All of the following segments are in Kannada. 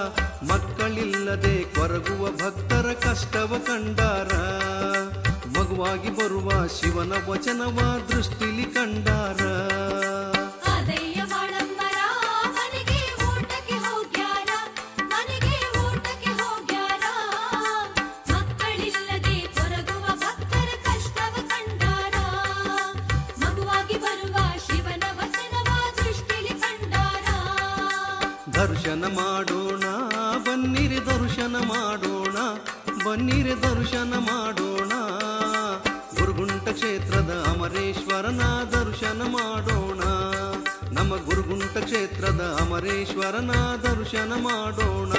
ಮಕ್ಕಳಿಲ್ಲದೆ ಕೊರಗುವ ಭಕ್ತರ ಕಷ್ಟವ ಕಂಡಾರ ಮಗುವಾಗಿ ಬರುವ ಶಿವನ ವಚನವ ದೃಷ್ಟಿಲಿ ಕಂಡಾರ ಅದಯ್ಯ ಬಾಳಮ್ಮರ ಮನೆಗೆ ಊಟಕ್ಕೆ ಹೋಗ್ಯಾರ ಮನೆಗೆ ಊಟಕ್ಕೆ ಹೋಗ್ಯಾರ ಮಕ್ಕಳಿಲ್ಲದೆ ಕೊರಗುವ ಭಕ್ತರ ಕಷ್ಟವ ಕಂಡಾರ ಮಗುವಾಗಿ ಬರುವ ಶಿವನ ವಚನವ ದೃಷ್ಟಿಲಿ ಕಂಡಾರ ದರ್ಶನ ಮಾಡೋಣ ಬನ್ನಿರಿ ದರ್ಶನ ಮಾಡೋಣ ಬನ್ನಿರಿ ದರ್ಶನ ಮಾಡೋಣ ಗುರುಗುಂಟ ಕ್ಷೇತ್ರದ ಅಮರೇಶ್ವರನ ದರ್ಶನ ಮಾಡೋಣ ನಮ್ಮ ಗುರುಗುಂಟ ಕ್ಷೇತ್ರದ ಅಮರೇಶ್ವರನ ದರ್ಶನ ಮಾಡೋಣ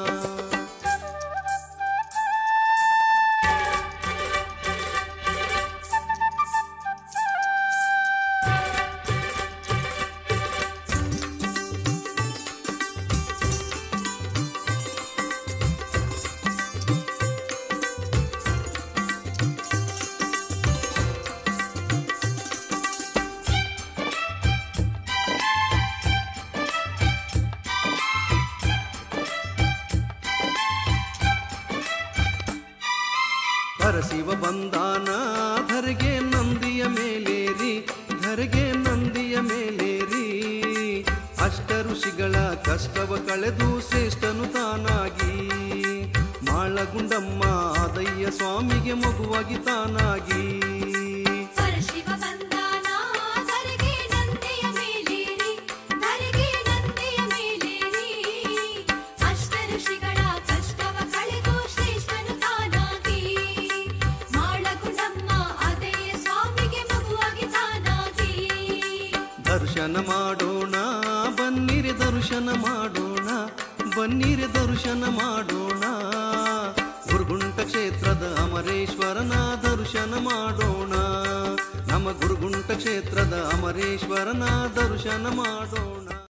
ಹರಸಿವ ಬಂದಾನ ಧರೆಗೆ ನಂದಿಯ ಮೇಲೇರಿ ಧರೆಗೆ ನಂದಿಯ ಮೇಲೇರಿ ಅಷ್ಟ ಋಷಿಗಳ ಕಷ್ಟವ ಕಳೆದು ಶ್ರೇಷ್ಠನು ತಾನಾಗಿ ಮಾಳಗುಂಡಮ್ಮ ಆದಯ್ಯ ಸ್ವಾಮಿಗೆ ಮಗುವಾಗಿ ತಾನಾಗಿ ಪರಶಿವ ಬಂದಾನ ಧರೆಗೆ ನಂದಿಯ ಮೇಲೇರಿ ಧರೆಗೆ ನಂದಿಯ ಮೇಲೇರಿ ಅಷ್ಟ ಋಷಿಗಳ ಕಷ್ಟವ ಕಳೆದು ಶ್ರೇಷ್ಠನು ತಾನಾಗಿ ಮಾಳಗುಂಡಮ್ಮ ಅದೇಯ ಸ್ವಾಮಿಗೆ ಮಗುವಾಗಿ ತಾನಾಗಿ ದರ್ಶನ ಮಾಡೋಣ ಬನ್ನಿರಿ ದರ್ಶನ ಮಾಡೋಣ ಬನ್ನಿರಿ ದರ್ಶನ ಮಾಡೋಣ ಗುರುಗುಂಟ ಕ್ಷೇತ್ರದ ಅಮರೇಶ್ವರನ ದರ್ಶನ ಮಾಡೋಣ ನಮ್ಮ ಗುರುಗುಂಟ ಕ್ಷೇತ್ರದ ಅಮರೇಶ್ವರನ ದರ್ಶನ ಮಾಡೋಣ